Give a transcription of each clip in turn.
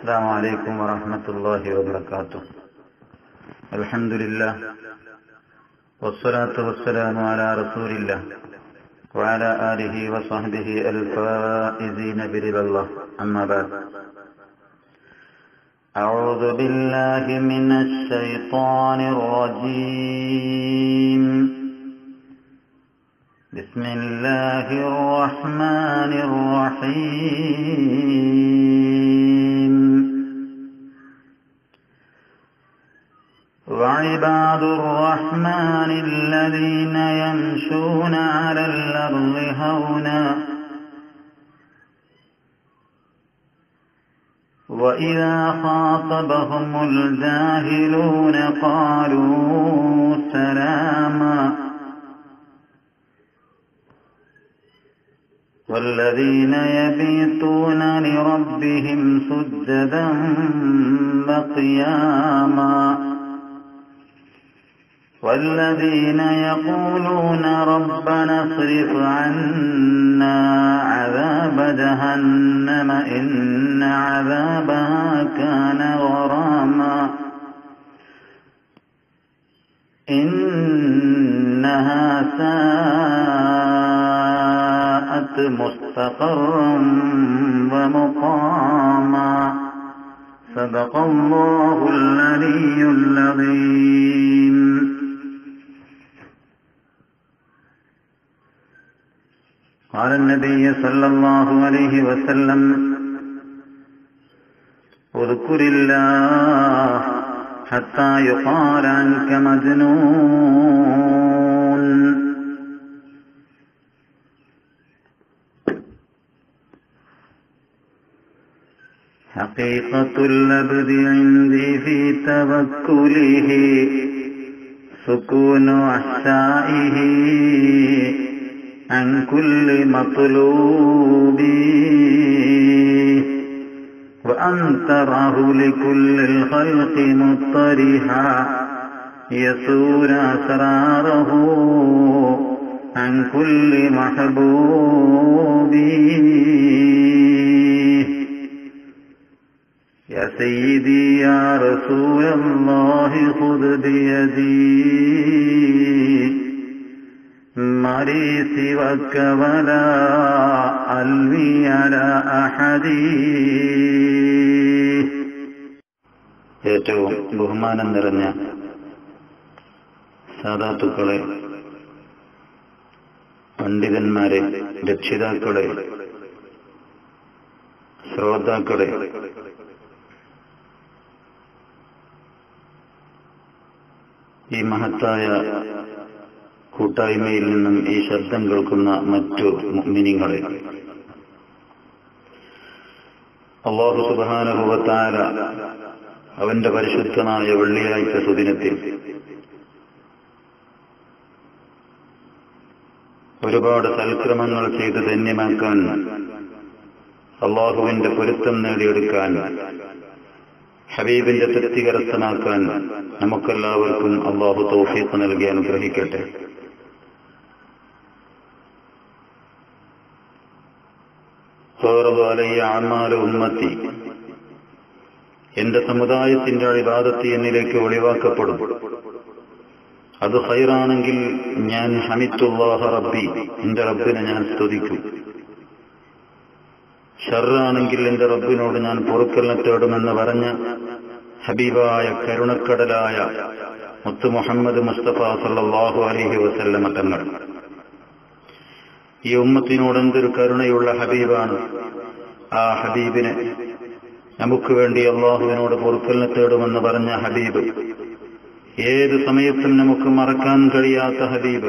السلام عليكم ورحمة الله وبركاته الحمد لله والصلاة والسلام على رسول الله وعلى آله وصحبه الفائزين برضا الله أما بعد أعوذ بالله من الشيطان الرجيم بسم الله الرحمن الرحيم وعباد الرحمن الذين يمشون على الأرض هونا وإذا خاطبهم الجاهلون قالوا سلاما والذين يبيتون لربهم سجدا وقياما والذين يقولون ربنا اصرف عنا عذاب جهنم إن عذابها كان غراما إنها ساءت مستقرا ومقاما صدق الله العلي العظيم قال النبي صلى الله عليه وسلم اذكر الله حتى يقال عنك مجنون حقيقة العبد عندي في توكله سكون أحشائه عن كل مطلوب وأن تراه لكل الخلق مضطرحا يسور أسراره عن كل محبوب يا سيدي يا رسول الله خذ بيدي ما لي سواك ولا ألوي على أحد ഏറ്റവും ബഹുമാനം നിറഞ്ഞ സാധാത്തുക്കളെ പണ്ഡിതന്മാരെ രക്ഷിതാക്കളെ ശ്രോതാക്കളെ ഈ മഹത്തായ കൂട്ടായ്മയിൽ നിന്നും ഈ ശബ്ദം കേൾക്കുന്ന മറ്റു മിനിങ്ങളെ അള്ളാഹു സുബാനുഭവത്താര അവന്റെ പരിശുദ്ധമായ വെള്ളിയാഴ്ച സുദിനത്തിൽ ഒരുപാട് സൽക്രമങ്ങൾ ചെയ്ത് ധന്യമാക്കാൻ അള്ളാഹുവിന്റെ പൊരുത്തം നേടിയെടുക്കാൻ ഹബീബിന്റെ തൃപ്തി കരസ്ഥമാക്കാൻ നമുക്കെല്ലാവർക്കും അള്ളാഹു തൗഫീഖ് നൽകി അനുഗ്രഹിക്കട്ടെ ഉമ്മത്തി എന്റെ സമുദായത്തിന്റെ അഴിബാദത്ത് എന്നിലേക്ക് ഒളിവാക്കപ്പെടും അത് ഹൈറാണെങ്കിൽ ഞാൻ ഹമിത്തുല്ലാഹ റബ്ബി എന്റെ റബ്ബിനെ ഞാൻ സ്തുതിക്കും ഷറാണെങ്കിൽ എന്റെ റബ്ബിനോട് ഞാൻ പൊറുക്കലിനെ തേടുമെന്ന് പറഞ്ഞ ഹബീബായ കരുണക്കടലായ മുത്തു മുഹമ്മദ് മുസ്തഫ സല്ലാഹു അലഹി വസല്ലമ തങ്ങൾ ഈ ഉമ്മത്തിനോട് എന്തൊരു കരുണയുള്ള ഹബീബാണ് ആ ഹബീബിനെ നമുക്ക് വേണ്ടി അള്ളാഹുവിനോട് പൊറുക്കലിനെ തേടുമെന്ന് പറഞ്ഞ ഹബീബ് ഏത് സമയത്തും നമുക്ക് മറക്കാൻ കഴിയാത്ത ഹബീബ്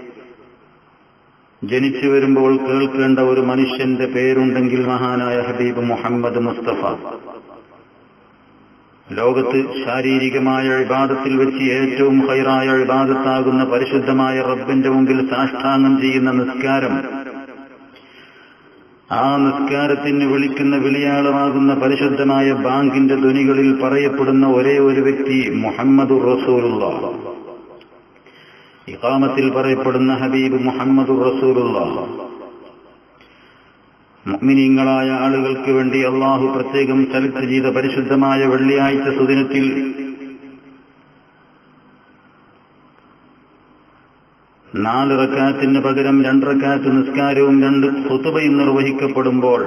ജനിച്ചു വരുമ്പോൾ കേൾക്കേണ്ട ഒരു മനുഷ്യന്റെ പേരുണ്ടെങ്കിൽ മഹാനായ ഹബീബ് മുഹമ്മദ് മുസ്തഫ ലോകത്ത് ശാരീരികമായ വിവാദത്തിൽ വെച്ച് ഏറ്റവും ഹൈറായ വിവാദത്താകുന്ന പരിശുദ്ധമായ റബ്ബിന്റെ മുമ്പിൽ സാഷ്ടാംഗം ചെയ്യുന്ന നിസ്കാരം ആ നിസ്കാരത്തിന് വിളിക്കുന്ന വിളിയാളമാകുന്ന പരിശുദ്ധമായ ബാങ്കിന്റെ ധ്വനികളിൽ പറയപ്പെടുന്ന ഒരേ ഒരു വ്യക്തി മുഹമ്മദ് റസൂലുള്ള ഇഖാമത്തിൽ പറയപ്പെടുന്ന ഹബീബ് മുഹമ്മദ് റസൂലുള്ള മുഅ്മിനീങ്ങളായ ആളുകൾക്ക് വേണ്ടി അള്ളാഹു പ്രത്യേകം സെലക്ട് ചെയ്ത പരിശുദ്ധമായ വെള്ളിയാഴ്ച സുദിനത്തിൽ നാല് റക്കാത്തിന് പകരം രണ്ട് റക്കാത്ത് നിസ്കാരവും രണ്ട് സ്വത്തുബയും നിർവഹിക്കപ്പെടുമ്പോൾ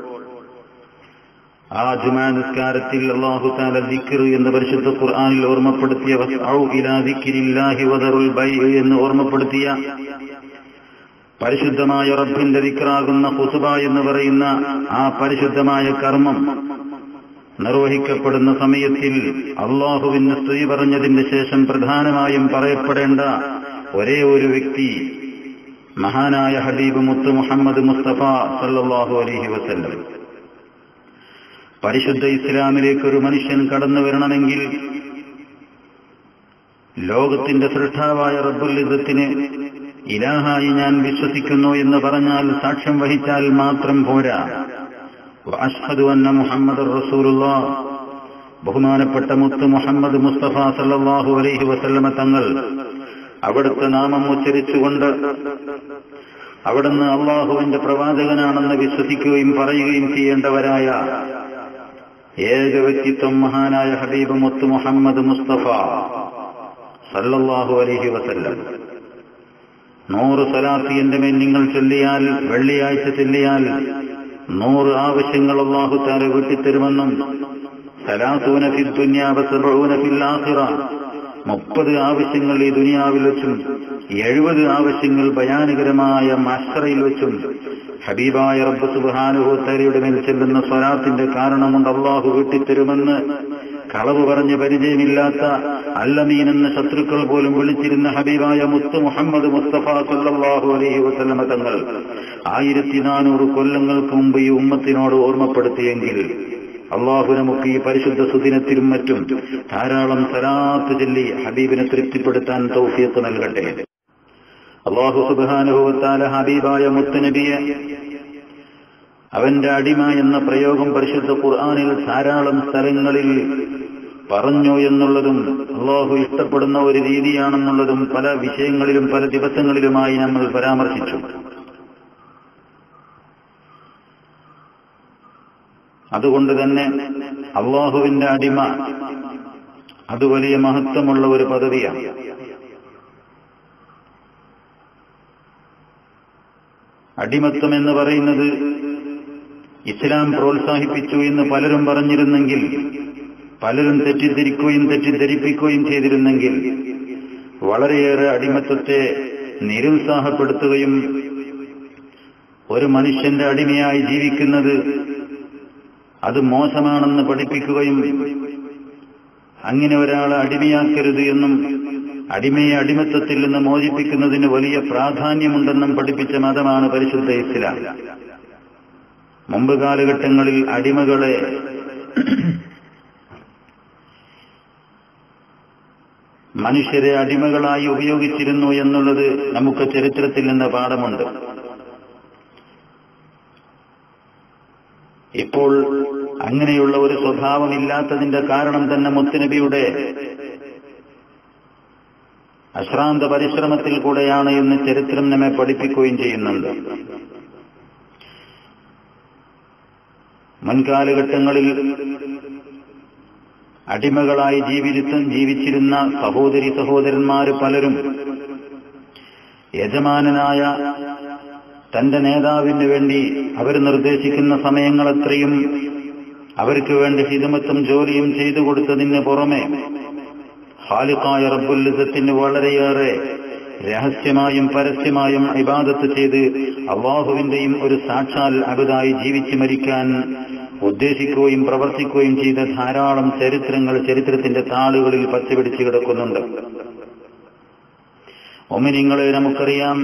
ആ ജുമാ നിസ്കാരത്തിൽ അള്ളാഹു താല ദിക്കർ എന്ന് പരിശുദ്ധ ഖുർആാനിൽ ഓർമ്മപ്പെടുത്തിയ വസ്ഔ ഇലാ ദിക്രില്ലാഹി വദറുൽ ബൈ എന്ന് ഓർമ്മപ്പെടുത്തിയ പരിശുദ്ധമായ റബ്ബിന്റെ ദിക്റാകുന്ന ഹുസുബ എന്ന് പറയുന്ന ആ പരിശുദ്ധമായ കർമ്മം നിർവഹിക്കപ്പെടുന്ന സമയത്തിൽ അള്ളാഹുവിന് സ്ത്രീ പറഞ്ഞതിന് ശേഷം പ്രധാനമായും പറയപ്പെടേണ്ട ഒരേ ഒരു വ്യക്തി മഹാനായ ഹബീബ് മുത്ത് മുഹമ്മദ് മുസ്തഫ സല്ലാഹു അലഹി വസല്ലം പരിശുദ്ധ ഇസ്ലാമിലേക്ക് ഒരു മനുഷ്യൻ കടന്നു വരണമെങ്കിൽ ലോകത്തിന്റെ സൃഷ്ടാവായ റബ്ബുൽ യുദ്ധത്തിന് ഇലാഹായി ഞാൻ വിശ്വസിക്കുന്നു എന്ന് പറഞ്ഞാൽ സാക്ഷ്യം വഹിച്ചാൽ മാത്രം പോരാ അഷ്ഹദു അന്ന മുഹമ്മദ് റസൂലുള്ള ബഹുമാനപ്പെട്ട മുത്ത് മുഹമ്മദ് മുസ്തഫ സല്ലാഹു അലൈഹി വസല്ലമ തങ്ങൾ അവിടുത്തെ നാമം ഉച്ചരിച്ചുകൊണ്ട് അവിടുന്ന് അള്ളാഹുവിന്റെ പ്രവാചകനാണെന്ന് വിശ്വസിക്കുകയും പറയുകയും ചെയ്യേണ്ടവരായ ഏക വ്യക്തിത്വം മഹാനായ ഹബീബ് മുത്ത് മുഹമ്മദ് മുസ്തഫ സല്ലല്ലാഹു അലൈഹി വസല്ലം നൂറ് സലാത്തി എന്റെ മേൽ നിങ്ങൾ ചൊല്ലിയാൽ വെള്ളിയാഴ്ച ചൊല്ലിയാൽ നൂറ് ആവശ്യങ്ങൾ അള്ളാഹു താര വീട്ടിത്തരുമെന്നും സലാസൂന ഫിൽ ദുന്യാവ സബഊന ഫിൽ ആഖിറ മുപ്പത് ആവശ്യങ്ങൾ ഈ ദുനിയാവിൽ വെച്ചും എഴുപത് ആവശ്യങ്ങൾ ഭയാനകരമായ മസ്റയിൽ വെച്ചും ഹബീബായ റബ്ബ് സുബാനുഹോത്തരയുടെ മേൽ ചെല്ലുന്ന സ്വലാത്തിന്റെ കാരണമുണ്ട് അള്ളാഹു വീട്ടിത്തരുമെന്ന് കളവ് പറഞ്ഞ് പരിചയമില്ലാത്ത അല്ലമീൻ എന്ന ശത്രുക്കൾ പോലും വിളിച്ചിരുന്ന ഹബീബായ മുത്ത് മുഹമ്മദ് മുസ്തഫ സല്ലാഹു അലൈഹി വസല്ലമ തങ്ങൾ ആയിരത്തി നാനൂറ് കൊല്ലങ്ങൾക്ക് മുമ്പ് ഈ ഉമ്മത്തിനോട് ഓർമ്മപ്പെടുത്തിയെങ്കിൽ അള്ളാഹു നമുക്ക് ഈ പരിശുദ്ധ സുദിനത്തിലും മറ്റും ധാരാളം സലാത്ത് ചൊല്ലി ഹബീബിനെ തൃപ്തിപ്പെടുത്താൻ തൗഫീഖ് നൽകട്ടെ അള്ളാഹു സുബാനുഭവത്താല ഹബീബായ മുത്തുനബിയെ അവന്റെ അടിമ എന്ന പ്രയോഗം പരിശുദ്ധ ഖുർആാനിൽ ധാരാളം സ്ഥലങ്ങളിൽ പറഞ്ഞു എന്നുള്ളതും അള്ളാഹു ഇഷ്ടപ്പെടുന്ന ഒരു രീതിയാണെന്നുള്ളതും പല വിഷയങ്ങളിലും പല ദിവസങ്ങളിലുമായി നമ്മൾ പരാമർശിച്ചു അതുകൊണ്ട് തന്നെ അള്ളാഹുവിന്റെ അടിമ അത് വലിയ മഹത്വമുള്ള ഒരു പദവിയാണ് അടിമത്വം എന്ന് പറയുന്നത് ഇസ്ലാം പ്രോത്സാഹിപ്പിച്ചു എന്ന് പലരും പറഞ്ഞിരുന്നെങ്കിൽ പലരും തെറ്റിദ്ധരിക്കുകയും തെറ്റിദ്ധരിപ്പിക്കുകയും ചെയ്തിരുന്നെങ്കിൽ വളരെയേറെ അടിമത്വത്തെ നിരുത്സാഹപ്പെടുത്തുകയും ഒരു മനുഷ്യന്റെ അടിമയായി ജീവിക്കുന്നത് അത് മോശമാണെന്ന് പഠിപ്പിക്കുകയും അങ്ങനെ ഒരാളെ അടിമയാക്കരുത് എന്നും അടിമയെ അടിമത്തത്തിൽ നിന്ന് മോചിപ്പിക്കുന്നതിന് വലിയ പ്രാധാന്യമുണ്ടെന്നും പഠിപ്പിച്ച മതമാണ് പരിശുദ്ധ ഇസ്ലാം മുമ്പ് കാലഘട്ടങ്ങളിൽ അടിമകളെ മനുഷ്യരെ അടിമകളായി ഉപയോഗിച്ചിരുന്നു എന്നുള്ളത് നമുക്ക് ചരിത്രത്തിൽ നിന്ന് പാഠമുണ്ട് ഇപ്പോൾ അങ്ങനെയുള്ള ഒരു സ്വഭാവമില്ലാത്തതിന്റെ കാരണം തന്നെ മുത്തുനബിയുടെ അശ്രാന്ത പരിശ്രമത്തിൽ കൂടെയാണ് എന്ന് ചരിത്രം നമ്മെ പഠിപ്പിക്കുകയും ചെയ്യുന്നുണ്ട് മുൻകാലഘട്ടങ്ങളിൽ അടിമകളായി ജീവിതം ജീവിച്ചിരുന്ന സഹോദരി സഹോദരന്മാര് പലരും യജമാനനായ തന്റെ നേതാവിന് വേണ്ടി അവർ നിർദ്ദേശിക്കുന്ന സമയങ്ങളത്രയും അവർക്ക് വേണ്ടി ഹിതമത്വം ജോലിയും ചെയ്തു കൊടുത്തതിന് പുറമെ ഖാലിഖായ റബ്ബുല്ലിസത്തിന് വളരെയേറെ രഹസ്യമായും പരസ്യമായും ഇബാദത്ത് ചെയ്ത് അള്ളാഹുവിന്റെയും ഒരു സാക്ഷാൽ അബുതായി ജീവിച്ചു മരിക്കാൻ ഉദ്ദേശിക്കുകയും പ്രവർത്തിക്കുകയും ചെയ്ത ധാരാളം ചരിത്രങ്ങൾ ചരിത്രത്തിന്റെ താളുകളിൽ പച്ചപിടിച്ചു കിടക്കുന്നുണ്ട് ഒമിനിങ്ങളെ നമുക്കറിയാം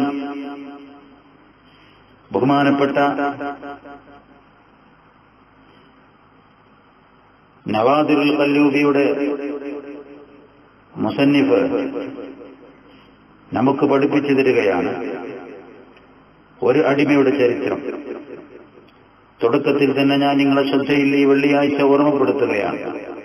ബഹുമാനപ്പെട്ട നവാദുൽ കല്ലൂബിയുടെ മുസന്നിഫ് നമുക്ക് പഠിപ്പിച്ചു തരികയാണ് ഒരു അടിമയുടെ ചരിത്രം തുടക്കത്തിൽ തന്നെ ഞാൻ നിങ്ങളെ ശ്രദ്ധയിൽ ഈ വെള്ളിയാഴ്ച ഓർമ്മപ്പെടുത്തുകയാണ്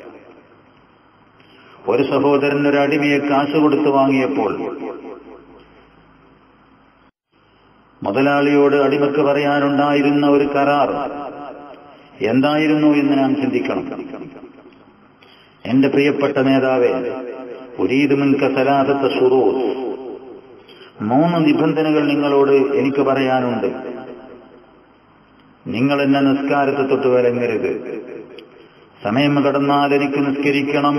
ഒരു സഹോദരൻ ഒരു അടിമയെ കാശ് കൊടുത്ത് വാങ്ങിയപ്പോൾ മുതലാളിയോട് അടിമക്ക് പറയാനുണ്ടായിരുന്ന ഒരു കരാർ എന്തായിരുന്നു എന്ന് നാം ചിന്തിക്കണം എന്റെ പ്രിയപ്പെട്ട നേതാവേ ഉരീദ് മുൻക സലാഹത്തെ ഷുറൂസ് മൂന്ന് നിബന്ധനകൾ നിങ്ങളോട് എനിക്ക് പറയാനുണ്ട് നിങ്ങൾ എന്നെ നിസ്കാരത്തെ തൊട്ട് വരങ്ങരുത് സമയം കടന്നാൽ എനിക്ക് നിസ്കരിക്കണം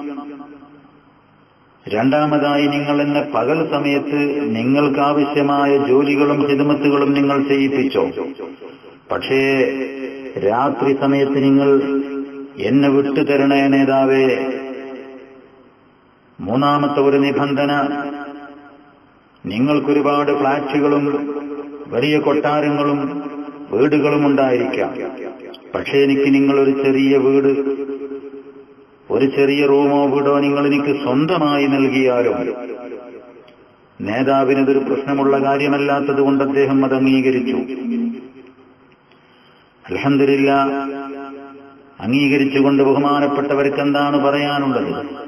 രണ്ടാമതായി നിങ്ങൾ എന്നെ പകൽ സമയത്ത് നിങ്ങൾക്ക് ആവശ്യമായ ജോലികളും ഹിദമത്തുകളും നിങ്ങൾ ചെയ്യിപ്പിച്ചോ പക്ഷേ രാത്രി സമയത്ത് നിങ്ങൾ എന്നെ വിട്ടുതരണേ നേതാവേ മൂന്നാമത്തെ ഒരു നിബന്ധന നിങ്ങൾക്കൊരുപാട് ഫ്ളാറ്റുകളും വലിയ കൊട്ടാരങ്ങളും വീടുകളും ഉണ്ടായിരിക്കാം പക്ഷേ എനിക്ക് നിങ്ങളൊരു ചെറിയ വീട് ഒരു ചെറിയ റൂമോ വീടോ നിങ്ങൾ എനിക്ക് സ്വന്തമായി നൽകിയാലും നേതാവിനതൊരു പ്രശ്നമുള്ള കാര്യമല്ലാത്തത് കൊണ്ട് അദ്ദേഹം അത് അംഗീകരിച്ചു അലഹന്ദില്ല അംഗീകരിച്ചുകൊണ്ട് ബഹുമാനപ്പെട്ടവർക്ക് എന്താണ് പറയാനുള്ളത്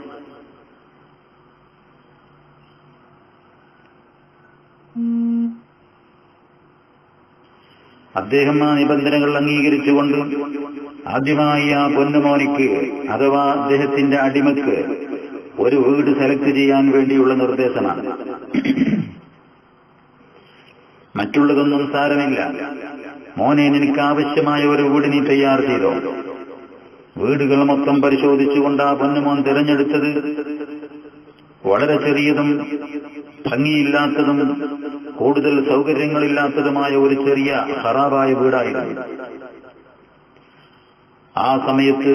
അദ്ദേഹം ആ നിബന്ധനകൾ അംഗീകരിച്ചുകൊണ്ട് ആദ്യമായി ആ പൊന്നുമോനിക്ക് അഥവാ അദ്ദേഹത്തിന്റെ അടിമക്ക് ഒരു വീട് സെലക്ട് ചെയ്യാൻ വേണ്ടിയുള്ള നിർദ്ദേശമാണ് മറ്റുള്ളതൊന്നും സാരമില്ല മോനെ നിനക്ക് ആവശ്യമായ ഒരു വീട് നീ തയ്യാർ ചെയ്തോ വീടുകൾ മൊത്തം പരിശോധിച്ചുകൊണ്ട് ആ പൊന്നുമോൻ തിരഞ്ഞെടുത്തത് വളരെ ചെറിയതും ഭംഗിയില്ലാത്തതും കൂടുതൽ സൗകര്യങ്ങളില്ലാത്തതുമായ ഒരു ചെറിയ ഖറാബായ വീടായിരുന്നു ആ സമയത്ത്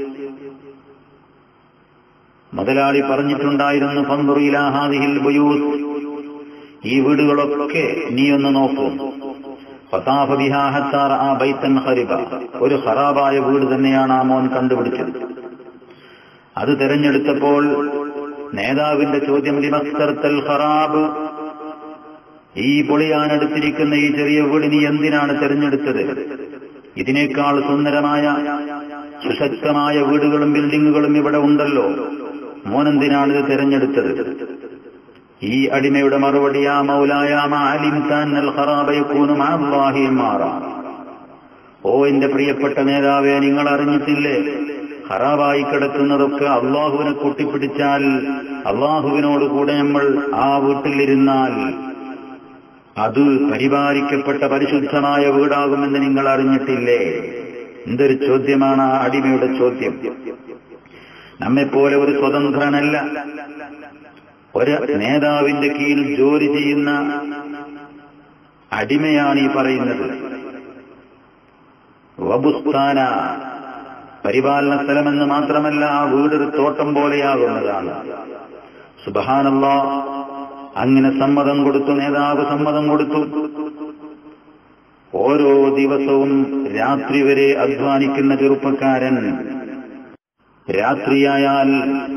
മുതലാളി പറഞ്ഞിട്ടുണ്ടായിരുന്നു പന്തുറിയിലാഹാദിഹിൽ ബയൂസ് ഈ വീടുകളൊക്കെ നീ ഒന്ന് നോക്കൂ ഫതാഫ ബിഹാഹത്താർ ആ ബൈത്തൻ ഹരിബ ഒരു ഖറാബായ വീട് തന്നെയാണ് ആ മോൻ കണ്ടുപിടിച്ചത് അത് തെരഞ്ഞെടുത്തപ്പോൾ നേതാവിന്റെ ചോദ്യം ലിമസ്തർത്തൽ ഖറാബ് ഈ പൊളിയാനെടുത്തിരിക്കുന്ന ഈ ചെറിയ വീട് നീ എന്തിനാണ് തെരഞ്ഞെടുത്തത് ഇതിനേക്കാൾ സുന്ദരമായ സുശക്തമായ വീടുകളും ബിൽഡിങ്ങുകളും ഇവിടെ ഉണ്ടല്ലോ മോനെന്തിനാണിത് തെരഞ്ഞെടുത്തത് ഈ അടിമയുടെ മറുപടി ആ മൗലായ ഓ എന്റെ പ്രിയപ്പെട്ട നേതാവെ നിങ്ങൾ അറിഞ്ഞിട്ടില്ലേ ഹറാബായി കിടക്കുന്നതൊക്കെ അള്ളാഹുവിനെ കൂട്ടിപ്പിടിച്ചാൽ അള്ളാഹുവിനോട് കൂടെ നമ്മൾ ആ വീട്ടിലിരുന്നാൽ അത് പരിപാലിക്കപ്പെട്ട പരിശുദ്ധമായ വീടാകുമെന്ന് നിങ്ങൾ അറിഞ്ഞിട്ടില്ലേ എന്തൊരു ചോദ്യമാണ് ആ അടിമയുടെ ചോദ്യം നമ്മെപ്പോലെ ഒരു സ്വതന്ത്രനല്ല ഒരു നേതാവിന്റെ കീഴിൽ ജോലി ചെയ്യുന്ന അടിമയാണ് ഈ പറയുന്നത് വബുസ്ഥാന പരിപാലന സ്ഥലമെന്ന് മാത്രമല്ല ആ വീടൊരു തോട്ടം പോലെയാകുന്നതാണ് സുബഹാനല്ല അങ്ങനെ സമ്മതം കൊടുത്തു നേതാവ് സമ്മതം കൊടുത്തു ഓരോ ദിവസവും രാത്രി വരെ അധ്വാനിക്കുന്ന ചെറുപ്പക്കാരൻ രാത്രിയായാൽ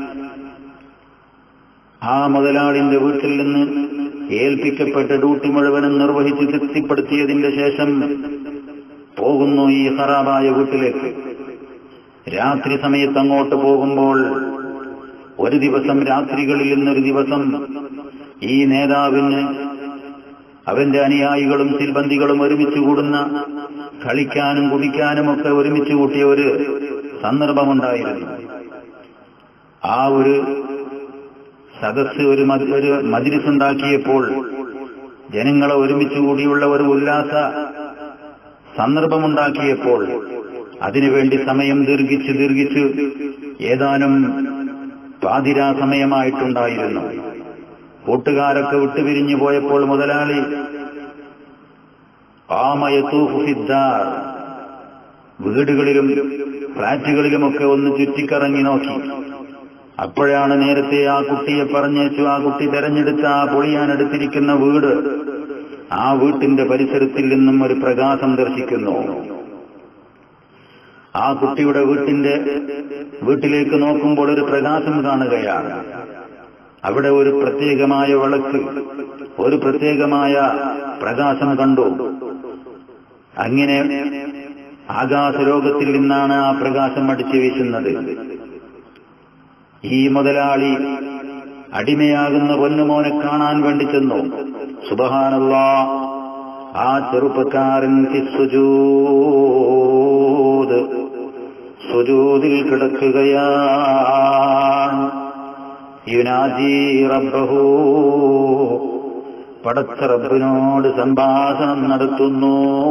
ആ മുതലാളിന്റെ വീട്ടിൽ നിന്ന് ഏൽപ്പിക്കപ്പെട്ട ഡ്യൂട്ടി മുഴുവനും നിർവഹിച്ച് തൃപ്തിപ്പെടുത്തിയതിന്റെ ശേഷം പോകുന്നു ഈ ഹറാബായ വീട്ടിലേക്ക് രാത്രി സമയത്ത് അങ്ങോട്ട് പോകുമ്പോൾ ഒരു ദിവസം രാത്രികളിൽ നിന്നൊരു ദിവസം ഈ നേതാവിന് അവന്റെ അനുയായികളും സിൽബന്ധികളും ഒരുമിച്ച് കൂടുന്ന കളിക്കാനും കുടിക്കാനും ഒക്കെ ഒരുമിച്ച് കൂട്ടിയ ഒരു സന്ദർഭമുണ്ടായിരുന്നു ആ ഒരു സദസ് ഒരു മ- ഒരു മജിലിസ് ഉണ്ടാക്കിയപ്പോൾ ജനങ്ങളെ ഒരുമിച്ച് കൂടിയുള്ള ഒരു ഉല്ലാസ സന്ദർഭമുണ്ടാക്കിയപ്പോൾ അതിനുവേണ്ടി സമയം ദീർഘിച്ച് ദീർഘിച്ച് ഏതാനും പാതിരാ സമയമായിട്ടുണ്ടായിരുന്നു കൂട്ടുകാരൊക്കെ വിട്ടുപിരിഞ്ഞു പോയപ്പോൾ മുതലാളി ആമയത്തൂഫു ഫിദ്ദാർ വീടുകളിലും ഫ്ളാറ്റുകളിലുമൊക്കെ ഒന്ന് ചുറ്റിക്കറങ്ങി നോക്കി അപ്പോഴാണ് നേരത്തെ ആ കുട്ടിയെ പറഞ്ഞേച്ചു ആ കുട്ടി തെരഞ്ഞെടുത്ത ആ പൊളിയാനെടുത്തിരിക്കുന്ന വീട് ആ വീട്ടിന്റെ പരിസരത്തിൽ നിന്നും ഒരു പ്രകാശം ദർശിക്കുന്നു ആ കുട്ടിയുടെ വീട്ടിന്റെ വീട്ടിലേക്ക് നോക്കുമ്പോൾ ഒരു പ്രകാശം കാണുകയാണ് അവിടെ ഒരു പ്രത്യേകമായ വിളക്ക് ഒരു പ്രത്യേകമായ പ്രകാശം കണ്ടു അങ്ങനെ ആകാശലോകത്തിൽ നിന്നാണ് ആ പ്രകാശം അടിച്ചു വീശുന്നത് ഈ മുതലാളി അടിമയാകുന്ന പൊന്നുമോനെ കാണാൻ വേണ്ടി ചെന്നു സുബഹാനല്ലാ ആ ചെറുപ്പക്കാരൻ സുജൂദ് സുജൂദിൽ കിടക്കുകയാണ് യുനാജി റബ്ബഹു പടച്ച റബ്ബിനോട് സംഭാഷണം നടത്തുന്നു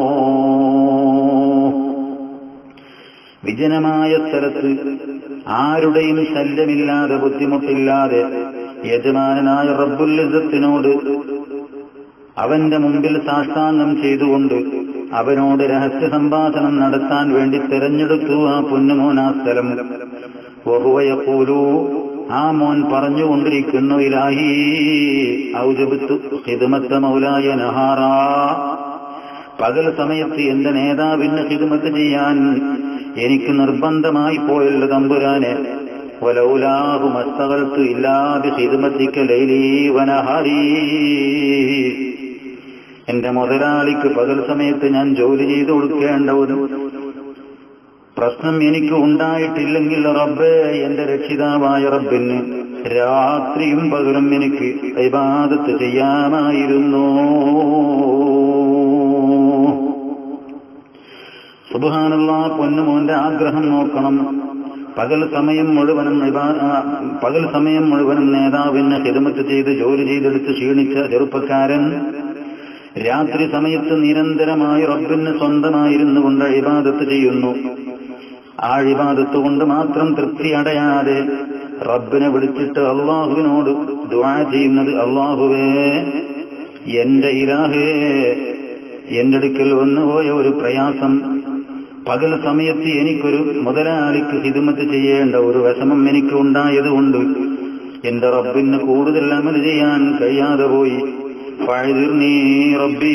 വിജനമായ സ്ഥലത്ത് ആരുടെയും ശല്യമില്ലാതെ ബുദ്ധിമുട്ടില്ലാതെ യജമാനായ റബ്ബുല്ലിസത്തിനോട് അവന്റെ മുമ്പിൽ സാഷ്ടാംഗം ചെയ്തുകൊണ്ട് അവനോട് രഹസ്യ സംഭാഷണം നടത്താൻ വേണ്ടി തെരഞ്ഞെടുത്തു ആ പൊന്നുമോൻ ആ സ്ഥലം വഹുവയപ്പോലു ആ മോൻ പറഞ്ഞുകൊണ്ടിരിക്കുന്നു ഇലാഹി ഔജബത്തു ഹിദമത്ത മൗലായ നഹാറ പകൽ സമയത്ത് എന്റെ നേതാവിന് ഹിദമത്ത് ചെയ്യാൻ എനിക്ക് നിർബന്ധമായി പോയല്ലോ തമ്പുരാനെ വലൗലാഹു മസ്തകൽത്ത് ഇല്ലാതെ ഹിദമത്തിക്ക് ലൈലീ വനഹാരീ എന്റെ മുതലാളിക്ക് പകൽ സമയത്ത് ഞാൻ ജോലി ചെയ്തു കൊടുക്കേണ്ട ഒരു പ്രശ്നം എനിക്ക് ഉണ്ടായിട്ടില്ലെങ്കിൽ റബ്ബേ എന്റെ രക്ഷിതാവായ റബ്ബിന് രാത്രിയും പകലും എനിക്ക് ഇബാദത്ത് ചെയ്യാമായിരുന്നു സുബാനുള്ള പൊന്നുമോന്റെ ആഗ്രഹം നോക്കണം പകൽ സമയം മുഴുവനും ഇബാ- ആ, പകൽ സമയം മുഴുവനും നേതാവിനെ ഹിദമത്ത് ചെയ്ത് ജോലി ചെയ്തെടുത്ത് ക്ഷീണിച്ച ചെറുപ്പക്കാരൻ രാത്രി സമയത്ത് നിരന്തരമായി റബ്ബിന് സ്വന്തമായിരുന്നു കൊണ്ട് ഇബാദത്ത് ചെയ്യുന്നു ആ ഇബാദത്ത് കൊണ്ട് മാത്രം തൃപ്തി അടയാതെ റബ്ബിനെ വിളിച്ചിട്ട് അള്ളാഹുവിനോട് ദുആ ചെയ്യുന്നത് അള്ളാഹുവേ എന്റെ ഇലാഹേ എന്റെ അടുക്കൽ വന്നുപോയ ഒരു പ്രയാസം പകൽ സമയത്ത് എനിക്കൊരു മുതലാളിക്ക് ഹിദമത്ത് ചെയ്യേണ്ട ഒരു വിഷമം എനിക്ക് ഉണ്ടായതുകൊണ്ട് എന്റെ റബ്ബിന് കൂടുതൽ അമൽ ചെയ്യാൻ കഴിയാതെ പോയി ഫഅ്ദിർനീ റബ്ബി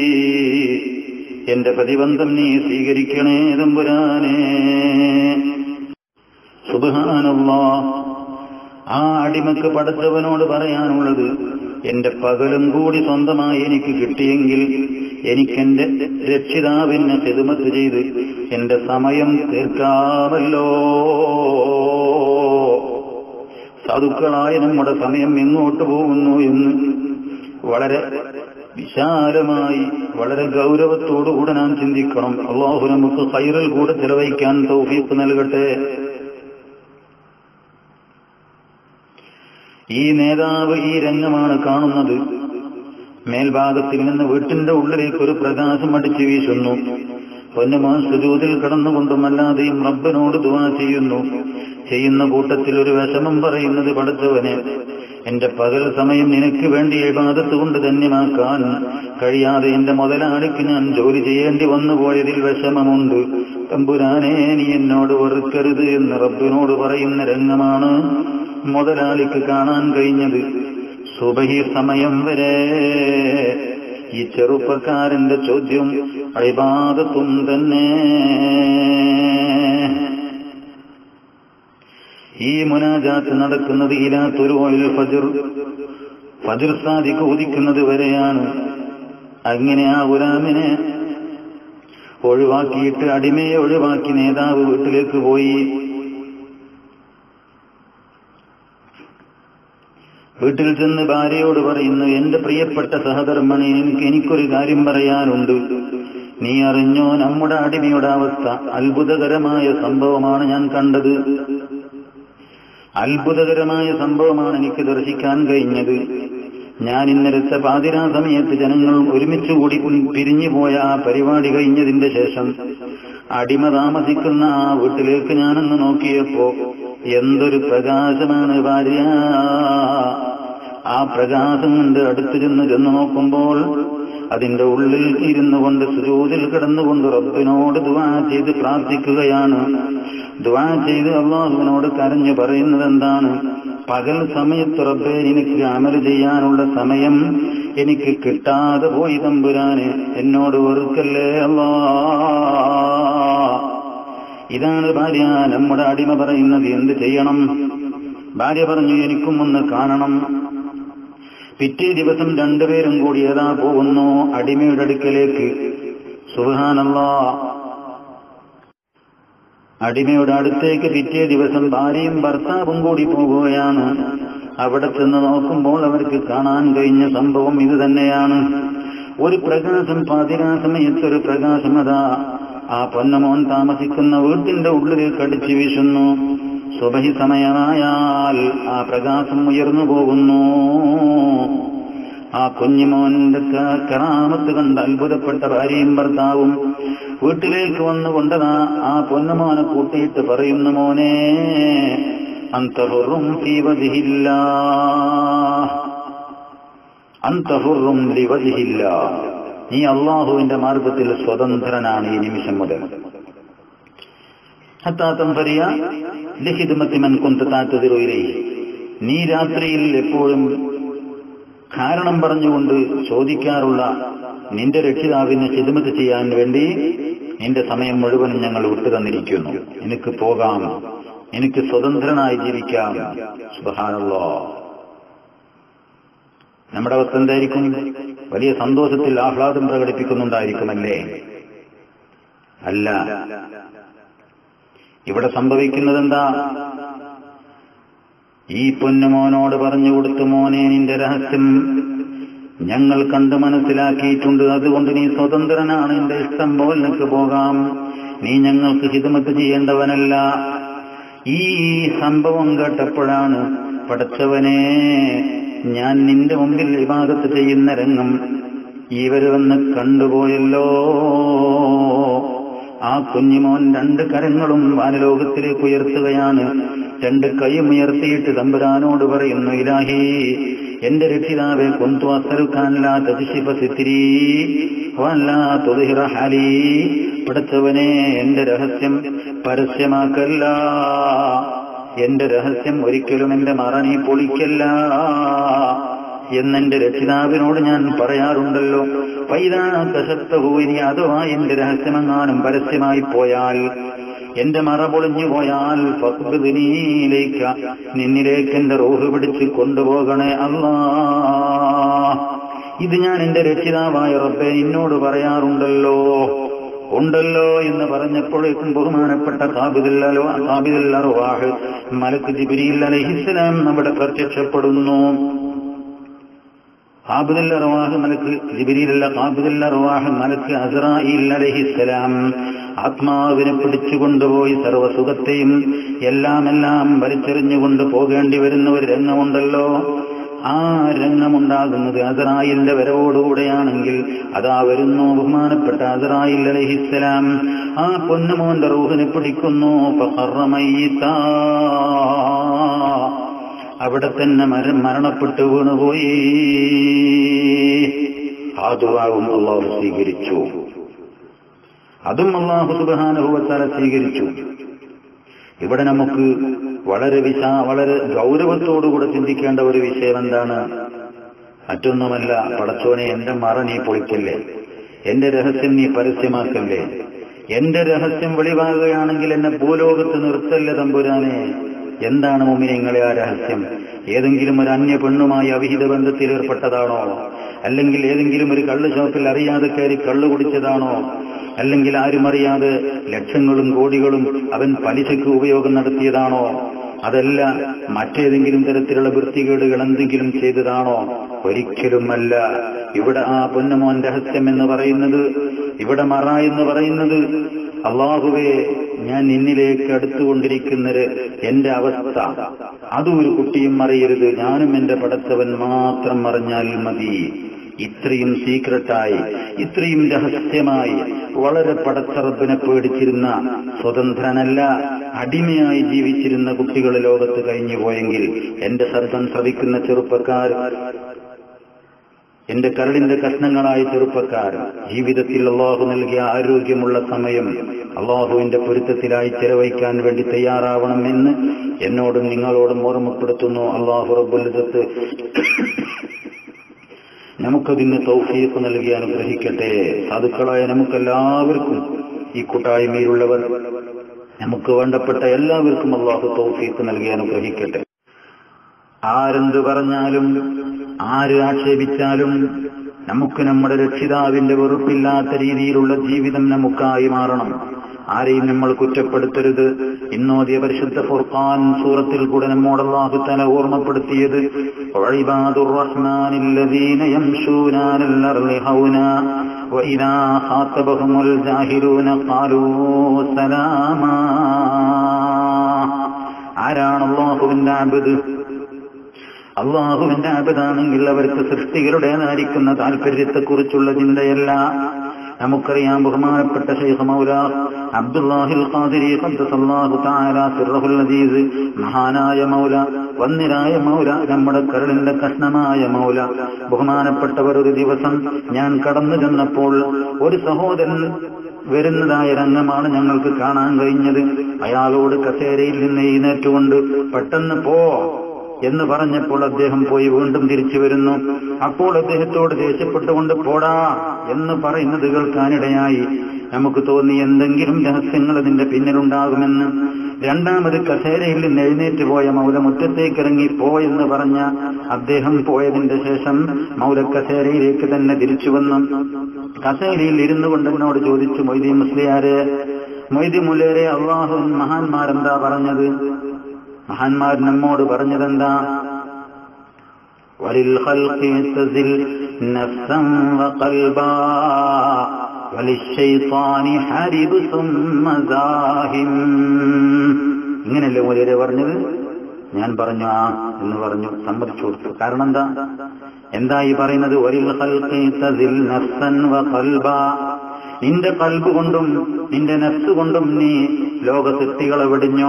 എന്റെ പ്രതിബന്ധം നീ സ്വീകരിക്കണേ തമ്പുരാനേ സുബ്ഹാനല്ലാ ആ അടിമക്ക് പടച്ചവനോട് പറയാനുള്ളത് എന്റെ പകലും കൂടി സ്വന്തമായി എനിക്ക് കിട്ടിയെങ്കിൽ എനിക്കെന്റെ രക്ഷിതാവിനെ ഹിദമത്ത് ചെയ്ത് എന്റെ സമയം തീർക്കാമല്ലോ സാധുക്കളായ നമ്മുടെ സമയം എങ്ങോട്ട് പോകുന്നു എന്ന് വളരെ വിശാലമായി വളരെ ഗൗരവത്തോടുകൂടെ നാം ചിന്തിക്കണം അള്ളാഹു നമുക്ക് ഹൈറിൽ കൂടെ ചെലവഴിക്കാൻ തൗഫീഖ് നൽകട്ടെ ഈ നേതാവ് ഈ രംഗമാണ് കാണുന്നത് മേൽഭാഗത്തിൽ നിന്ന് വീട്ടിന്റെ ഉള്ളിലേക്ക് ഒരു പ്രകാശം അടിച്ചു വീശുന്നു പൊന്നുമാൻ സുജൂതിൽ കടന്നുകൊണ്ടും അല്ലാതെയും റബ്ബിനോട് ദുവാ ചെയ്യുന്നു ചെയ്യുന്ന കൂട്ടത്തിൽ ഒരു വിഷമം പറയുന്നത് പടച്ചവനെ എന്റെ പകൽ സമയം നിനക്ക് വേണ്ടി ഇബാദത്ത് കൊണ്ട് ധന്യമാക്കാൻ കഴിയാതെ എന്റെ മുതലാളിക്ക് ഞാൻ ജോലി ചെയ്യേണ്ടി വന്നു പോയതിൽ വിഷമമുണ്ട് തമ്പുരാനെ നീ എന്നോട് വെറുക്കരുത് എന്ന് റബ്ബിനോട് പറയുന്ന രംഗമാണ് മുതലാളിക്ക് കാണാൻ കഴിഞ്ഞത് സുബഹി സമയം വരെ ഈ ചെറുപ്പക്കാരന്റെ ചോദ്യം അഴിബാദത്തും തന്നെ ഈ മുനാജാത്ത് നടക്കുന്നത് ഇലാത്തൊരു ഫജർ ഫജർ സാദിക്ക് ഉദിക്കുന്നത് വരെയാണ് അങ്ങനെ ആ ഗുലാമിനെ ഒഴിവാക്കിയിട്ട് അടിമയെ ഒഴിവാക്കി നേതാവ് വീട്ടിലേക്ക് പോയി വീട്ടിൽ ചെന്ന് ഭാര്യയോട് പറയുന്നു എന്റെ പ്രിയപ്പെട്ട സഹധർമ്മണി എനിക്ക് എനിക്കൊരു കാര്യം പറയാനുണ്ട് നീ അറിഞ്ഞോ നമ്മുടെ അടിമയുടെ അവസ്ഥ അത്ഭുതകരമായ സംഭവമാണ് ഞാൻ കണ്ടത് അത്ഭുതകരമായ സംഭവമാണ് എനിക്ക് ദർശിക്കാൻ കഴിഞ്ഞത് ഞാൻ ഇന്നലത്തെ പാതിരാ സമയത്ത് ജനങ്ങൾ ഒരുമിച്ച് കൂടി പിരിഞ്ഞു പോയ ആ പരിപാടി കഴിഞ്ഞതിന്റെ ശേഷം അടിമ താമസിക്കുന്ന ആ വീട്ടിലേക്ക് ഞാനൊന്ന് നോക്കിയപ്പോ എന്തൊരു പ്രകാശമാണ് ഭാര്യ ആ പ്രകാശം കൊണ്ട് അടുത്തു ചെന്ന് ചെന്ന് നോക്കുമ്പോൾ അതിന്റെ ഉള്ളിൽ ഇരുന്നു കൊണ്ട് സുജൂതിൽ കിടന്നുകൊണ്ട് റബ്ബിനോട് ദുവാ ചെയ്ത് പ്രാർത്ഥിക്കുകയാണ് ദുവാ ചെയ്ത് അള്ളാഹുവിനോട് കരഞ്ഞു പറയുന്നത് എന്താണ് പകൽ സമയത്ത് റബ്ബെ എനിക്ക് അമൽ ചെയ്യാനുള്ള സമയം എനിക്ക് കിട്ടാതെ പോയി തമ്പുരാന് എന്നോട് വെറുക്കല്ലേ അല്ലാ ഇതാണ് ഭാര്യ നമ്മുടെ അടിമ പറയുന്നത് എന്ത് ചെയ്യണം ഭാര്യ പറഞ്ഞു എനിക്കും ഒന്ന് കാണണം പിറ്റേ ദിവസം രണ്ടുപേരും കൂടി ഏതാ പോകുന്നു അടിമയുടെ അടുക്കലേക്ക് സുഹാനല്ലാ അടിമയുടെ അടുത്തേക്ക് പിറ്റേ ദിവസം ഭാര്യയും ഭർത്താവും കൂടി പോകുകയാണ് അവിടെ ചെന്ന് നോക്കുമ്പോൾ അവർക്ക് കാണാൻ കഴിഞ്ഞ സംഭവം ഇത് തന്നെയാണ് ഒരു പ്രകാശം പാതിരാ സമയത്തൊരു പ്രകാശം അതാ ആ പൊന്നമോൻ താമസിക്കുന്ന വീട്ടിന്റെ ഉള്ളിലേക്ക് അടിച്ചു വീശുന്നു സുബഹി സമയമായാൽ ആ പ്രകാശം ഉയർന്നു പോകുന്നു ആ കുഞ്ഞുമോന്റെ കറാമത്ത് കണ്ട് അത്ഭുതപ്പെട്ട ഭാര്യയും ഭർത്താവും വീട്ടിലേക്ക് വന്നുകൊണ്ടതാ ആ പൊന്നുമോനെ കൂട്ടിയിട്ട് പറയുന്നു മോനെ അന്തഹുറും തീവതിഹില്ല അന്തഹുറും ലിവതിഹില്ല നീ അള്ളാഹുവിന്റെ മാർഗത്തിൽ സ്വതന്ത്രനാണ് ഈ നിമിഷം മുതൽ ഹത്താത്തം ഫരിയ ലഹിദ്മത്തിമൻ കുന്തത്താത്തതിറുയിലേ നീ രാത്രിയിൽ എപ്പോഴും കാരണം പറഞ്ഞുകൊണ്ട് ചോദിക്കാറുള്ള നിന്റെ രക്ഷിതാവിന് ഹിദ്മത്ത് ചെയ്യാൻ വേണ്ടി നിന്റെ സമയം മുഴുവനും ഞങ്ങൾ വിട്ടു തന്നിരിക്കുന്നു എനിക്ക് പോകാം എനിക്ക് സ്വതന്ത്രനായി ജീവിക്കാം സുബഹാനല്ലോ നമ്മുടെ അവസ്ഥ എന്തായിരിക്കും വലിയ സന്തോഷത്തിൽ ആഹ്ലാദം പ്രകടിപ്പിക്കുന്നുണ്ടായിരിക്കുമല്ലേ അല്ല ഇവിടെ സംഭവിക്കുന്നത് എന്താ ഈ പൊന്നുമോനോട് പറഞ്ഞു കൊടുത്തു മോനെ നിന്റെ രഹസ്യം ഞങ്ങൾ കണ്ട് മനസ്സിലാക്കിയിട്ടുണ്ട് അതുകൊണ്ട് നീ സ്വതന്ത്രനാണ് നിന്റെ ഇഷ്ടം പോലെ നിനക്ക് പോകാം നീ ഞങ്ങൾക്ക് ഹിതമത്ത് ചെയ്യേണ്ടവനല്ല ഈ സംഭവം കേട്ടപ്പോഴാണ് പടച്ചവനെ ഞാൻ നിന്റെ മുമ്പിൽ വിവാദത്ത് ചെയ്യുന്ന രംഗം ഇവര് വന്ന് കണ്ടുപോയല്ലോ ആ കുഞ്ഞിമോൻ രണ്ട് കരങ്ങളും വാനലോകത്തിലേക്ക് ഉയർത്തുകയാണ് രണ്ട് കൈയും ഉയർത്തിയിട്ട് തമ്പുരാനോട് പറയുന്നു ഇലാഹി എന്റെ രക്ഷിതാവെ കൊന്തു അസറുക്കാനില്ലാത്ത തിരി ഹാലി പടച്ചവനെ എന്റെ രഹസ്യം പരസ്യമാക്കല്ല എന്റെ രഹസ്യം ഒരിക്കലും എന്റെ മറ നീ പൊളിക്കല്ല എന്നെന്റെ രക്ഷിതാവിനോട് ഞാൻ പറയാറുണ്ടല്ലോ പൈതാ കശത്തഹു ഇനി അഥവാ എന്റെ രഹസ്യമെങ്ങാനും പരസ്യമായി പോയാൽ എന്റെ മറ പൊളിഞ്ഞു പോയാൽ ഫക്ബിനിയിലേക്ക് നിന്നിലേക്ക് എന്റെ റോഹ് പിടിച്ച് കൊണ്ടുപോകണേ അല്ലാ ഇത് ഞാൻ എന്റെ രക്ഷിതാവായ റബ്ബെ എന്നോട് പറയാറുണ്ടല്ലോ ഉണ്ടല്ലോ എന്ന് പറഞ്ഞപ്പോഴേക്കും ബഹുമാനപ്പെട്ട കാബിദുല്ലോ കാബിദുല്ലറുവാഹ് മലക്ക് ജിബിരിയിൽ അലഹിസ്സലാം നമ്മുടെ പ്രത്യക്ഷപ്പെടുന്നു കാബിദുല്ല റവാഹ് മലക്ക് ജിബിരിയിലല്ല കാബിദുല്ല റവാഹ് മലക്ക് അസറായിൽ അലഹിസ്സലാം ആത്മാവിനെ പിടിച്ചുകൊണ്ടുപോയി സർവസുഖത്തെയും എല്ലാം എല്ലാം വലിച്ചെറിഞ്ഞുകൊണ്ട് പോകേണ്ടി വരുന്ന ഒരു രംഗമുണ്ടല്ലോ ആ രംഗമുണ്ടാകുന്നത് അസറായിലിന്റെ വരവോടുകൂടെയാണെങ്കിൽ അതാ വരുന്നു ബഹുമാനപ്പെട്ട അസറായിൽ അലഹിസ്സലാം ആ പൊന്നുമോന്റെ റൂഹിനെ പിടിക്കുന്നു അവിടെ തന്നെ മരം മരണപ്പെട്ടു വീണുപോയി ആ ദുവാവും അള്ളാഹു സ്വീകരിച്ചു അതും അള്ളാഹു സുബാനുഭവത്താല സ്വീകരിച്ചു ഇവിടെ നമുക്ക് വളരെ വിശാ വളരെ ഗൗരവത്തോടുകൂടെ ചിന്തിക്കേണ്ട ഒരു വിഷയം എന്താണ് മറ്റൊന്നുമല്ല പടച്ചോനെ എന്റെ മറ നീ പൊളിക്കല്ലേ എന്റെ രഹസ്യം നീ പരസ്യമാക്കല്ലേ എന്റെ രഹസ്യം വെളിവാകുകയാണെങ്കിൽ എന്നെ ഭൂലോകത്ത് നിർത്തല്ലേ തമ്പുരാനെ എന്താണ് മുമ്പിനെ ആ രഹസ്യം ഏതെങ്കിലും ഒരു അന്യ പെണ്ണുമായി അവിഹിത ബന്ധത്തിൽ ഏർപ്പെട്ടതാണോ അല്ലെങ്കിൽ ഏതെങ്കിലും ഒരു കള്ള് ഷോപ്പിൽ അറിയാതെ കയറി കള്ളു കുടിച്ചതാണോ അല്ലെങ്കിൽ ആരും അറിയാതെ ലക്ഷങ്ങളും കോടികളും അവൻ പലിശയ്ക്ക് ഉപയോഗം നടത്തിയതാണോ അതല്ല മറ്റേതെങ്കിലും തരത്തിലുള്ള വൃത്തികേടുകൾ എന്തെങ്കിലും ചെയ്തതാണോ ഒരിക്കലുമല്ല ഇവിടെ ആ പൊന്നമോൻ രഹസ്യം എന്ന് പറയുന്നത് ഇവിടെ മറ എന്ന് പറയുന്നത് അള്ളാഹുവേ ഞാൻ നിന്നിലേക്ക് അടുത്തുകൊണ്ടിരിക്കുന്നത് എന്റെ അവസ്ഥ അതും ഒരു കുട്ടിയും അറിയരുത് ഞാനും എന്റെ പടച്ചവൻ മാത്രം അറിഞ്ഞാൽ മതി ഇത്രയും സീക്രട്ടായി ഇത്രയും രഹസ്യമായി വളരെ പടച്ചറബിനെ പേടിച്ചിരുന്ന സ്വതന്ത്രനല്ല അടിമയായി ജീവിച്ചിരുന്ന കുട്ടികൾ ലോകത്ത് കഴിഞ്ഞു പോയെങ്കിൽ എന്റെ ശബ്ദം ശ്രവിക്കുന്ന ചെറുപ്പക്കാർ എന്റെ കരളിന്റെ കഷ്ണങ്ങളായ ചെറുപ്പക്കാർ ജീവിതത്തിൽ അള്ളാഹു നൽകിയ ആരോഗ്യമുള്ള സമയം അള്ളാഹുവിന്റെ പൊരുത്തത്തിലായി ചെലവഴിക്കാൻ വേണ്ടി തയ്യാറാവണം എന്ന് എന്നോടും നിങ്ങളോടും ഓർമ്മപ്പെടുത്തുന്നു അള്ളാഹു റബ്ബുലിസത്ത് നമുക്കതിന് തൗഫീഖ് നൽകി അനുഗ്രഹിക്കട്ടെ സാധുക്കളായ നമുക്കെല്ലാവർക്കും ഈ കൂട്ടായ്മയിലുള്ളവർ നമുക്ക് വേണ്ടപ്പെട്ട എല്ലാവർക്കും അള്ളാഹു തൗഫീഖ് നൽകി അനുഗ്രഹിക്കട്ടെ ആരെന്തു പറഞ്ഞാലും ആര് ആക്ഷേപിച്ചാലും നമുക്ക് നമ്മുടെ രക്ഷിതാവിന്റെ വെറുപ്പില്ലാത്ത രീതിയിലുള്ള ജീവിതം നമുക്കായി മാറണം ആരെയും നമ്മൾ കുറ്റപ്പെടുത്തരുത് ഇന്നോദിയ പരിശുദ്ധ ഫുർഖാൻ സൂറത്തിൽ കൂടെ നമ്മോട് അള്ളാഹു തല ഓർമ്മപ്പെടുത്തിയത് വഴിബാദുർ റഹ്മാനില്ലദീന യംശൂന അലൽ അർളി ഹൗന وإذا خاطبهم الجاهلون قالوا سلاما ആരാണ് അള്ളാഹുവിന്റെ അബദ് അള്ളാഹുവിന്റെ അബദാണെങ്കിൽ അവർക്ക് സൃഷ്ടികളുടേതായിരിക്കുന്ന താല്പര്യത്തെക്കുറിച്ചുള്ള ചിന്തയല്ല നമുക്കറിയാം ബഹുമാനപ്പെട്ട ഷെയ്ഖ് മൗല അബ്ദുല്ലാഹിൽ ഖാദിരി ഖദ്ദസല്ലാഹു തആല സിർറഹുൽ അസീസ് മഹാനായ മൗല വന്നിരായ മൗല നമ്മുടെ കരളിന്റെ കഷ്ണമായ മൗല ബഹുമാനപ്പെട്ടവർ ഒരു ദിവസം ഞാൻ കടന്നു ചെന്നപ്പോൾ ഒരു സഹോദരൻ വരുന്നതായ രംഗമാണ് ഞങ്ങൾക്ക് കാണാൻ കഴിഞ്ഞത് അയാളോട് കസേരയിൽ നിന്ന് എഴുന്നേറ്റുകൊണ്ട് പെട്ടെന്ന് പോ എന്ന് പറഞ്ഞപ്പോൾ അദ്ദേഹം പോയി വീണ്ടും തിരിച്ചു വരുന്നു അപ്പോൾ അദ്ദേഹത്തോട് ദേഷ്യപ്പെട്ടുകൊണ്ട് പോടാ എന്ന് പറയുന്നത് കേൾക്കാനിടയായി നമുക്ക് തോന്നി എന്തെങ്കിലും രഹസ്യങ്ങൾ അതിന്റെ പിന്നിലുണ്ടാകുമെന്ന് രണ്ടാമത് കസേരയിൽ നിന്ന് എഴുന്നേറ്റ് പോയ മൗല മുറ്റത്തേക്ക് ഇറങ്ങി പോ എന്ന് പറഞ്ഞ അദ്ദേഹം പോയതിന്റെ ശേഷം മൗല കസേരയിലേക്ക് തന്നെ തിരിച്ചു വന്നു കസേരയിൽ ഇരുന്നു കൊണ്ട് എന്നോട് ചോദിച്ചു മൊയ്തി മുസ്ലിയാരെ മൊയ്തി മുല്ലേരെ അള്ളാഹു മഹാന്മാരെന്താ പറഞ്ഞത് മഹാന്മാർ നമ്മോട് പറഞ്ഞതെന്താ وللخلق تزل نفسا وقلبا وللشيطان حارب ثم زاهم ഇങ്ങനല്ലേ മുലരെ പറഞ്ഞത് ഞാൻ പറഞ്ഞു ആ എന്ന് പറഞ്ഞു സമ്മതിച്ചു കൊടുത്തു കാരണം എന്താ എന്താ ഈ പറയുന്നത് ഒരിൽ ഖൽഖി തസിൽ നഫ്സൻ വ ഖൽബാ നിന്റെ കൽബ് കൊണ്ടും നിന്റെ നഫ്സ് കൊണ്ടും നീ ലോകസൃഷ്ടികളെ വെടിഞ്ഞോ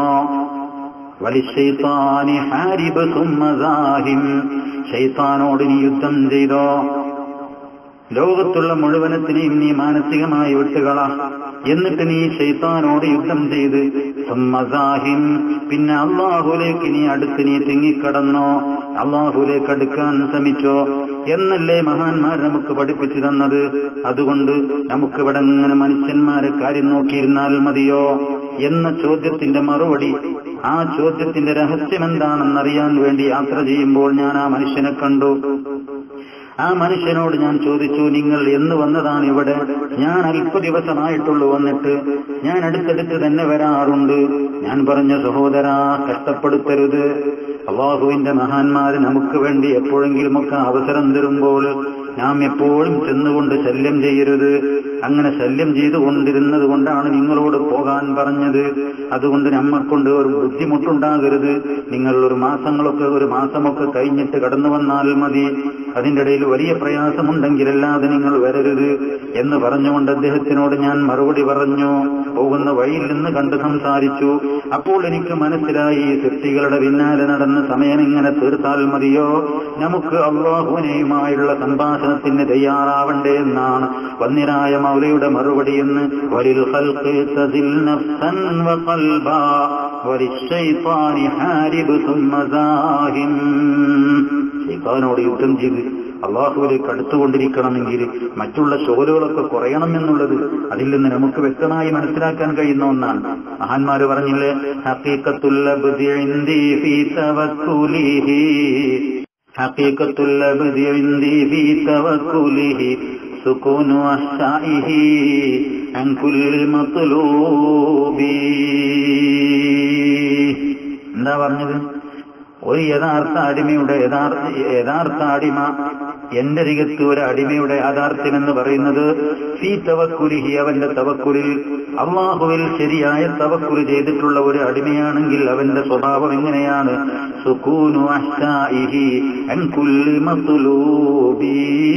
വലിശൈത്താനി ഹാരിബ് സുമ്മദാഹിം ശൈത്താനോട് നീ യുദ്ധം ചെയ്തോ ലോകത്തുള്ള മുഴുവനത്തിനെയും നീ മാനസികമായി വിട്ടുകള എന്നിട്ട് നീ ശൈത്താനോട് യുദ്ധം ചെയ്ത് സുമ്മദാഹിം പിന്നെ അള്ളാഹുലേക്ക് നീ അടുത്ത് നീ തിങ്ങിക്കടന്നോ അള്ളാഹുലേക്ക് അടുക്കാൻ ശ്രമിച്ചോ എന്നല്ലേ മഹാന്മാർ നമുക്ക് പഠിപ്പിച്ചു തന്നത് അതുകൊണ്ട് നമുക്ക് ഇവിടെ ഇങ്ങനെ മനുഷ്യന്മാരെ കാര്യം നോക്കിയിരുന്നാൽ മതിയോ എന്ന ചോദ്യത്തിന്റെ മറുപടി ആ ചോദ്യത്തിന്റെ രഹസ്യം എന്താണെന്നറിയാൻ വേണ്ടി യാത്ര ചെയ്യുമ്പോൾ ഞാൻ ആ മനുഷ്യനെ കണ്ടു ആ മനുഷ്യനോട് ഞാൻ ചോദിച്ചു നിങ്ങൾ എന്ന് വന്നതാണ് ഇവിടെ ഞാൻ അല്പ ദിവസമായിട്ടുള്ളൂ വന്നിട്ട് ഞാൻ അടുത്തടുത്ത് തന്നെ വരാറുണ്ട് ഞാൻ പറഞ്ഞ സഹോദര കഷ്ടപ്പെടുത്തരുത് അള്ളാഹുവിന്റെ മഹാന്മാര് നമുക്ക് വേണ്ടി എപ്പോഴെങ്കിലുമൊക്കെ അവസരം തരുമ്പോൾ നാം എപ്പോഴും ചെന്നുകൊണ്ട് ശല്യം ചെയ്യരുത് അങ്ങനെ ശല്യം ചെയ്തുകൊണ്ടിരുന്നത് കൊണ്ടാണ് നിങ്ങളോട് പോകാൻ പറഞ്ഞത് അതുകൊണ്ട് നമ്മക്കൊണ്ട് ഒരു ബുദ്ധിമുട്ടുണ്ടാകരുത് നിങ്ങൾ ഒരു മാസങ്ങളൊക്കെ ഒരു മാസമൊക്കെ കഴിഞ്ഞിട്ട് കടന്നു വന്നാൽ മതി അതിന്റെ ഇടയിൽ വലിയ പ്രയാസമുണ്ടെങ്കിലല്ലാതെ നിങ്ങൾ വരരുത് എന്ന് പറഞ്ഞുകൊണ്ട് അദ്ദേഹത്തിനോട് ഞാൻ മറുപടി പറഞ്ഞു പോകുന്ന വഴിയിൽ നിന്ന് കണ്ട് സംസാരിച്ചു അപ്പോൾ എനിക്ക് മനസ്സിലായി ഈ സൃഷ്ടികളുടെ പിന്നാലെ നടന്ന് സമയം ഇങ്ങനെ തീർത്താൽ മതിയോ നമുക്ക് അള്ളാഹുവിനെയുമായുള്ള സംഭാഷണത്തിന് തയ്യാറാവണ്ടേ എന്നാണ് വന്നിരായ മൗലയുടെ മറുപടി എന്ന് വലിൽ ഖൽഖി തസിൽ നഫ്സൻ വഖൽബാ വലിശൈത്താനി ഹാരിബ് സുമ്മ സാഹിം ശൈത്താനോട് യുദ്ധം ചെയ്ത് അള്ളാഹുവിലേക്ക് അടുത്തുകൊണ്ടിരിക്കണമെങ്കിൽ മറ്റുള്ള ശോലുകളൊക്കെ കുറയണം എന്നുള്ളത് അതിൽ നിന്ന് നമുക്ക് വ്യക്തമായി മനസ്സിലാക്കാൻ കഴിയുന്ന ഒന്നാണ് മഹാന്മാര് പറഞ്ഞില്ലേ ഹക്കീക്കത്തുല്ല ഹക്കീക്കത്തുല്ല سكون أحشائه عن كل مطلوب എന്താ പറഞ്ഞത് ഒരു യഥാർത്ഥ അടിമയുടെ യഥാർത്ഥ യഥാർത്ഥ അടിമ എന്റെ രംഗത്ത് ഒരു അടിമയുടെ യാഥാർത്ഥ്യം എന്ന് പറയുന്നത് ഫീ തവക്കുലിഹി അവന്റെ തവക്കുലിൽ അള്ളാഹുവിൽ ശരിയായ തവക്കുൽ ചെയ്തിട്ടുള്ള ഒരു അടിമയാണെങ്കിൽ അവന്റെ സ്വഭാവം എങ്ങനെയാണ് സുക്കൂനു അഹ്സാഇഹി അൻ കുല്ലി മത്ലൂബി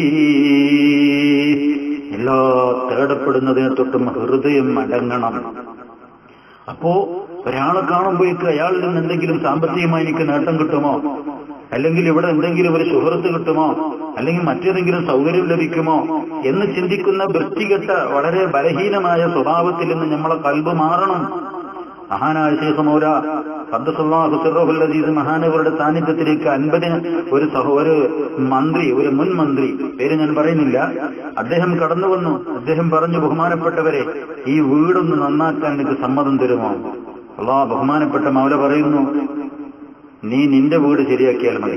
എല്ലാ തേടപ്പെടുന്നതിനെ തൊട്ടും ഹൃദയം അടങ്ങണം അപ്പോ ഒരാളെ കാണുമ്പോഴേക്ക് അയാളിൽ നിന്ന് എന്തെങ്കിലും സാമ്പത്തികമായി എനിക്ക് നേട്ടം കിട്ടുമോ അല്ലെങ്കിൽ ഇവിടെ എന്തെങ്കിലും ഒരു സുഹൃത്ത് കിട്ടുമോ അല്ലെങ്കിൽ മറ്റേതെങ്കിലും സൗകര്യം ലഭിക്കുമോ എന്ന് ചിന്തിക്കുന്ന വൃത്തികെട്ട വളരെ ബലഹീനമായ സ്വഭാവത്തിൽ നിന്ന് നമ്മളെ കൽബ് മാറണം മഹാനായ ശേഖ മൗല അബ്ദുസല്ലാഹുസറഹുല്ലീസ് മഹാനവരുടെ സാന്നിധ്യത്തിലേക്ക് അൻപതിന് ഒരു സഹോ ഒരു മന്ത്രി ഒരു മുൻ മന്ത്രി പേര് ഞാൻ പറയുന്നില്ല അദ്ദേഹം കടന്നു വന്നു അദ്ദേഹം പറഞ്ഞു ബഹുമാനപ്പെട്ടവരെ ഈ വീടൊന്ന് നന്നാക്കാൻ എനിക്ക് സമ്മതം തരുമോ അള്ളാ ബഹുമാനപ്പെട്ട മൗല പറയുന്നു നീ നിന്റെ വീട് ശരിയാക്കിയാൽ മതി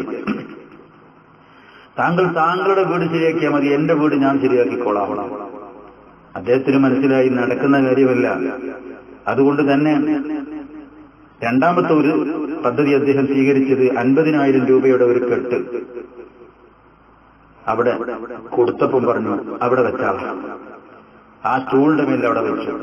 താങ്കൾ താങ്കളുടെ വീട് ശരിയാക്കിയാൽ മതി എന്റെ വീട് ഞാൻ ശരിയാക്കിക്കോളാം അദ്ദേഹത്തിന് മനസ്സിലായി നടക്കുന്ന കാര്യമല്ല അതുകൊണ്ട് തന്നെ രണ്ടാമത്തെ ഒരു പദ്ധതി അദ്ദേഹം സ്വീകരിച്ചത് അൻപതിനായിരം രൂപയുടെ ഒരു കെട്ട് അവിടെ കൊടുത്തപ്പം പറഞ്ഞു അവിടെ വെച്ചാൽ ആ സ്റ്റൂളിന്റെ മേലെ അവിടെ വെച്ചു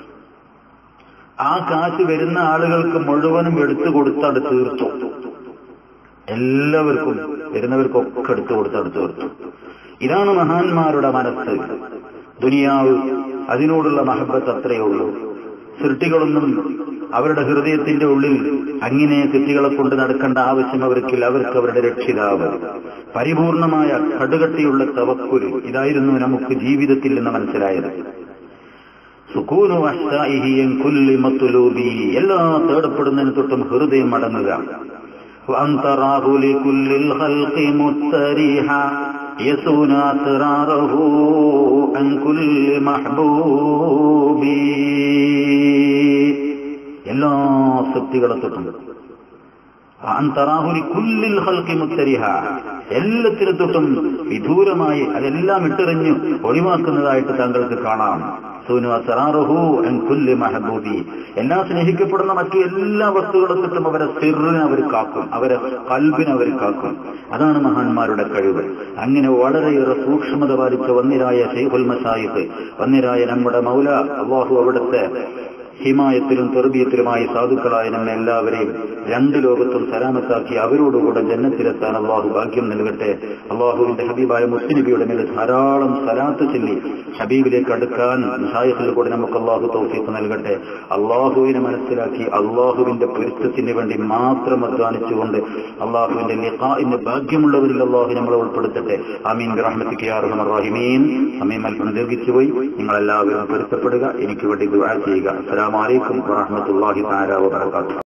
ആ കാശ് വരുന്ന ആളുകൾക്ക് മുഴുവനും എടുത്തു കൊടുത്തത് തീർത്തു എല്ലാവർക്കും വരുന്നവർക്കൊക്കെ എടുത്തു കൊടുത്തത് തീർത്തു ഇതാണ് മഹാന്മാരുടെ മനസ്സ് ദുനിയാവ് അതിനോടുള്ള മഹബത്ത് അത്രയേ ഉള്ളൂ സൃഷ്ടികളൊന്നും അവരുടെ ഹൃദയത്തിന്റെ ഉള്ളിൽ അങ്ങനെ സൃഷ്ടികളെ കൊണ്ട് നടക്കേണ്ട ആവശ്യം അവർക്കില്ല അവർക്ക് അവരുടെ രക്ഷിതാവ് പരിപൂർണമായ കടുകട്ടിയുള്ള തവക്കുര് ഇതായിരുന്നു നമുക്ക് ജീവിതത്തിൽ നിന്ന് മനസ്സിലായത് സുക്കൂനു അഷ്ടായിഹിയൻ കുല്ലി മത്തുലൂബി എല്ലാ തേടപ്പെടുന്നതിന് തൊട്ടും ഹൃദയം അടങ്ങുക وأنتراه لكل الخلق مستريحا يسون أسراره عن كل محبوب എല്ലാ സൃഷ്ടികളെ തൊട്ടും അന്തറാഹുലി കുല്ലിൽ ഹൽക്കി മുത്തരിഹ എല്ലാത്തിനെ തൊട്ടും വിദൂരമായി അതെല്ലാം ഇട്ടെറിഞ്ഞ് ഒഴിവാക്കുന്നതായിട്ട് താങ്കൾക്ക് കാണാം സൂനു അസറാറുഹു എൻ കുല്ലി മഹബൂബി എല്ലാ സ്നേഹിക്കപ്പെടുന്ന മറ്റു എല്ലാ വസ്തുക്കളെ തൊട്ടും അവരെ സിറിനെ അവർ കാക്കും അവരെ കൽബിനെ അവർ കാക്കും അതാണ് മഹാന്മാരുടെ കഴിവ് അങ്ങനെ വളരെയേറെ സൂക്ഷ്മത പാലിച്ച വന്നിരായ ഷെയ്ഖുൽ മസായിഖ് വന്നിരായ നമ്മുടെ മൗല അള്ളാഹു അവിടുത്തെ ഹിമായത്തിലും തെറുബിയത്തിലുമായി സാധുക്കളായ നമ്മെ എല്ലാവരെയും രണ്ട് ലോകത്തും സലാമത്താക്കി അവരോടുകൂടെ ജന്നത്തിലെത്താൻ അള്ളാഹു ഭാഗ്യം നൽകട്ടെ അള്ളാഹുവിന്റെ ഹബീബായ മുസ്ലിബിയുടെ മേൽ ധാരാളം സലാത്ത് ചൊല്ലി ഹബീബിലേക്ക് അടുക്കാൻ ഷായഖിൽ കൂടെ നമുക്ക് അള്ളാഹു തൗഫീഖ് നൽകട്ടെ അള്ളാഹുവിനെ മനസ്സിലാക്കി അള്ളാഹുവിന്റെ പൊരുത്തത്തിന് വേണ്ടി മാത്രം അധ്വാനിച്ചുകൊണ്ട് അള്ളാഹുവിന്റെ ലിഖാഇന്റെ ഭാഗ്യമുള്ളവരിൽ അള്ളാഹു നമ്മളെ ഉൾപ്പെടുത്തട്ടെ അമീൻ റഹ്മത്തിക്ക് റഹീമീൻ സമയം അല്പം ദീർഘിച്ചുപോയി നിങ്ങളെല്ലാവരും പൊരുത്തപ്പെടുക എനിക്ക് വേണ്ടി ദുആ ചെയ്യുക അസ്സലാമു അലൈക്കും വറഹ്മത്തുള്ളാഹി തആല വബറകാതുഹു